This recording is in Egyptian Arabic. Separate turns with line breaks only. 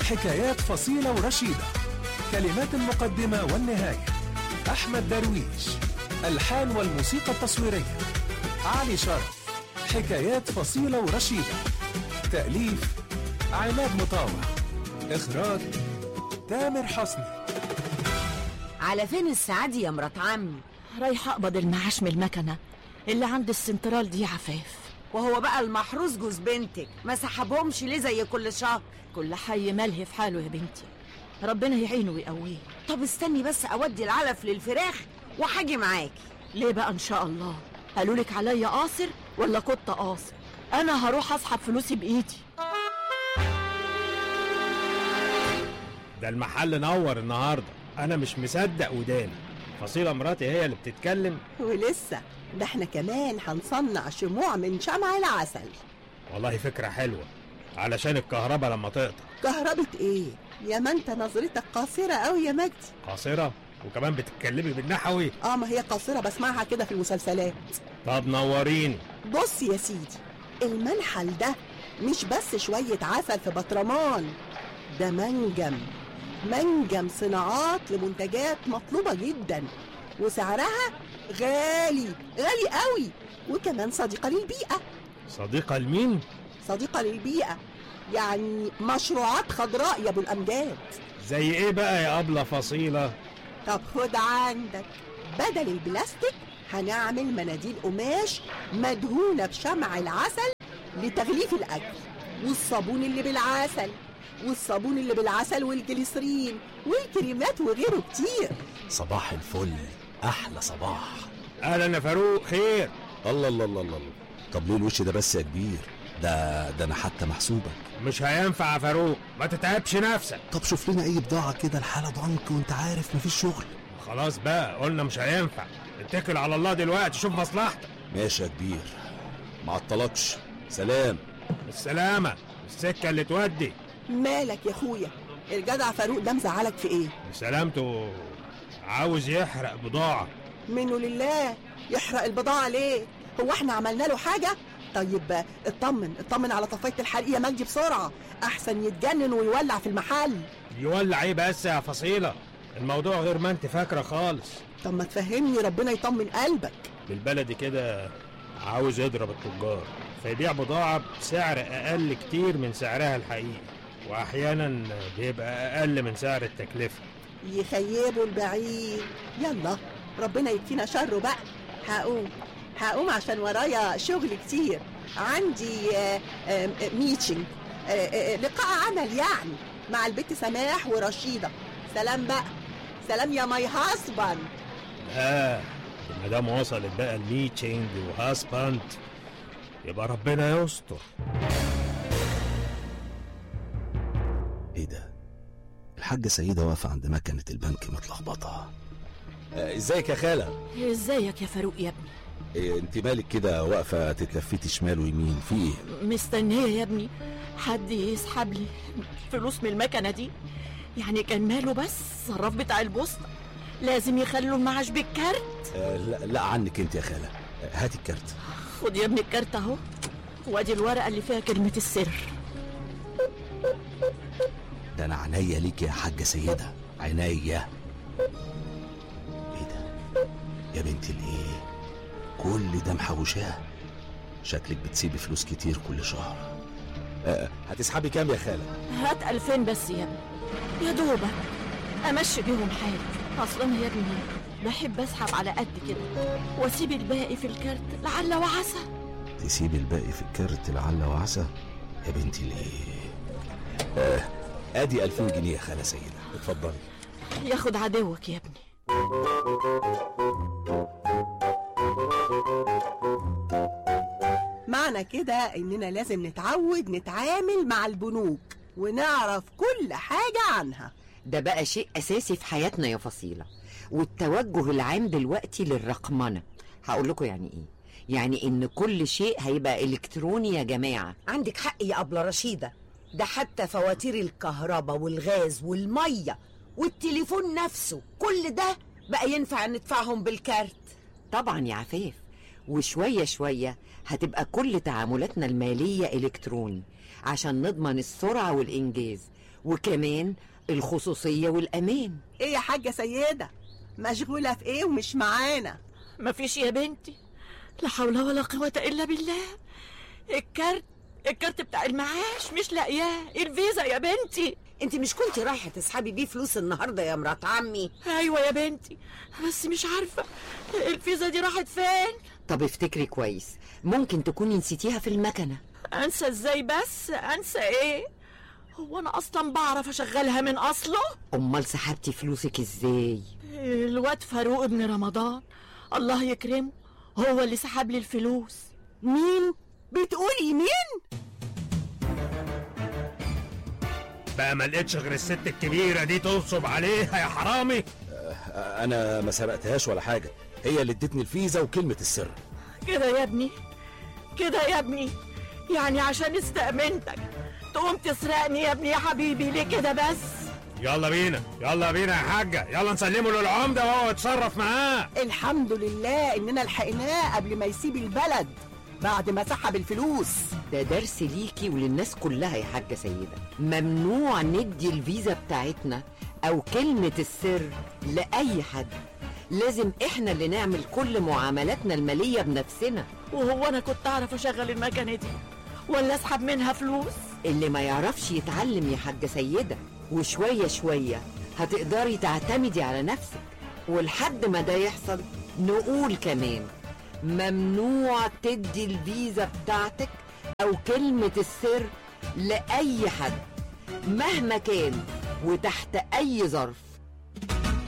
حكايات فصيلة ورشيدة كلمات المقدمة والنهاية أحمد درويش الحان والموسيقى التصويرية علي شرف حكايات فصيلة ورشيدة تأليف عماد مطاوع إخراج تامر حسني
على فين السعادة يا مرات عمي
رايحة أقبض المعاش من المكنة اللي عند السنترال دي عفاف
وهو بقى المحروس جوز بنتك ما سحبهمش ليه زي كل شهر
كل حي ملهي في حاله يا بنتي ربنا يعينه ويقويه
طب استني بس اودي العلف للفراخ وحاجي معاكي
ليه بقى إن شاء الله قالولك عليا قاصر ولا كنت قاصر أنا هروح أسحب فلوسي بإيدي
ده المحل نور النهارده انا مش مصدق وداني فصيلة مراتي هي اللي بتتكلم
ولسه ده احنا كمان هنصنع شموع من شمع العسل
والله فكرة حلوة علشان الكهرباء لما تقطع
كهربة ايه يا ما انت نظرتك قاصرة قوي يا مجدي
قاصرة وكمان بتتكلمي بالنحوي
اه ما هي قاصرة بسمعها كده في المسلسلات
طب نوريني
بص يا سيدي المنحل ده مش بس شوية عسل في بطرمان ده منجم منجم صناعات لمنتجات مطلوبة جدا وسعرها غالي غالي قوي وكمان صديقة للبيئة
صديقة لمين؟
صديقة للبيئة يعني مشروعات خضراء يا ابو الامجاد
زي ايه بقى يا أبلة فصيلة؟
طب خد عندك بدل البلاستيك هنعمل مناديل قماش مدهونة بشمع العسل لتغليف الأكل والصابون اللي بالعسل والصابون اللي بالعسل والجليسرين والكريمات وغيره كتير
صباح الفل احلى صباح
أهلا يا فاروق خير
الله الله الله الله الله. طب ليه الوش ده بس يا كبير ده ده انا حتى محسوبك
مش هينفع يا فاروق ما تتعبش نفسك
طب شوف لنا اي بضاعه كده الحاله ضنك وانت عارف مفيش شغل
خلاص بقى قلنا مش هينفع اتكل على الله دلوقتي شوف مصلحتك
ماشي يا كبير معطلكش سلام
السلامة السكة اللي تودي
مالك يا اخويا الجدع فاروق ده مزعلك في ايه
سلامته عاوز يحرق بضاعة
منه لله يحرق البضاعة ليه هو احنا عملنا له حاجة طيب اطمن اطمن على طفاية الحريق يا مجدي بسرعة احسن يتجنن ويولع في المحل
يولع ايه بس يا فصيلة الموضوع غير ما انت فاكرة خالص
طب ما تفهمني ربنا يطمن قلبك
بالبلدي كده عاوز يضرب التجار فيبيع بضاعة بسعر أقل كتير من سعرها الحقيقي وأحيانا بيبقى أقل من سعر التكلفة
يخيبوا البعيد يلا ربنا يكفينا شره بقى هقوم هقوم عشان ورايا شغل كتير عندي آه، آه، ميتشنج آه، آه، لقاء عمل يعني مع البت سماح ورشيدة سلام بقى سلام يا ماي هاسبند
لا ما دام وصلت بقى الميتشنج وهاسباند يبقى ربنا يستر
ايه ده الحاجه سيده واقفه عند مكنه البنك متلخبطه آه، ازيك يا خاله
ازيك يا فاروق يا ابني
إيه انت مالك كده واقفه تتلفتي شمال ويمين في ايه
مستنية يا ابني حد يسحب لي فلوس من المكنة دي يعني كان ماله بس صراف بتاع البوسطة لازم يخلوا المعاش بالكارت
آه لا, لا عنك انت يا خاله آه، هاتي الكارت
خد يا ابني الكارت اهو وادي الورقة اللي فيها كلمة السر
ده انا عينيا ليك يا حاجه سيده عينيا ايه ده يا بنت الايه كل ده محوشاه شكلك بتسيبي فلوس كتير كل شهر آه هتسحبي كام يا خاله
هات ألفين بس يا ابني يا دوبك أمشي بيهم حالي أصلا يا ابني بحب أسحب على قد كده وأسيب الباقي في الكارت لعل وعسى
تسيبي الباقي في الكارت لعل وعسى يا بنتي الايه آه ادي 2000 جنيه يا خاله سيده اتفضلي
ياخد عدوك يا ابني
معنى كده اننا لازم نتعود نتعامل مع البنوك ونعرف كل حاجة عنها
ده بقى شيء اساسي في حياتنا يا فصيلة والتوجه العام دلوقتي للرقمنة هقول لكم يعني ايه يعني ان كل شيء هيبقى الكتروني يا جماعة
عندك حق يا أبلة رشيدة ده حتى فواتير الكهرباء والغاز والمية والتليفون نفسه كل ده بقى ينفع ندفعهم بالكارت
طبعا يا عفاف وشوية شوية هتبقى كل تعاملاتنا المالية إلكتروني عشان نضمن السرعة والإنجاز وكمان الخصوصية والأمان
ايه يا حاجة سيدة مشغولة في ايه ومش معانا
مفيش يا بنتي لا حول ولا قوة إلا بالله الكارت الكارت بتاع المعاش مش لاقياه الفيزا يا بنتي
انت مش كنت رايحه تسحبي بيه فلوس النهارده يا مرات عمي
ايوه يا بنتي بس مش عارفة الفيزا دي راحت فين
طب افتكري كويس ممكن تكوني نسيتيها في المكنة
انسى ازاي بس انسى ايه هو انا اصلا بعرف اشغلها من اصله
أمال سحبتي فلوسك إزاي
الواد فاروق ابن رمضان الله يكرمه هو اللي سحب لي الفلوس
مين بتقولي مين
بقى ما لقيتش غير الست الكبيرة دي تنصب عليها يا حرامي
انا ما سرقتهاش ولا حاجه هي اللي ادتني الفيزا وكلمه السر
كده يا ابني كده يا ابني يعني عشان استأمنتك تقوم تسرقني يا ابني يا حبيبي ليه كده بس
يلا بينا يلا بينا يا حاجة يلا نسلمه للعمدة وهو يتصرف معاه
الحمد لله اننا لحقناه قبل ما يسيب البلد بعد ما سحب الفلوس
ده درس ليكي وللناس كلها يا حاجة سيدة ممنوع ندي الفيزا بتاعتنا أو كلمة السر لأي حد لازم إحنا اللي نعمل كل معاملاتنا المالية بنفسنا
وهو انا كنت اعرف اشغل المكنه دي ولا اسحب منها فلوس
اللي ما يعرفش يتعلم يا حاجة سيدة وشوية شوية هتقدري تعتمدي على نفسك ولحد ما ده يحصل نقول كمان ممنوع تدي الفيزا بتاعتك أو كلمة السر لأي حد مهما كان وتحت أي ظرف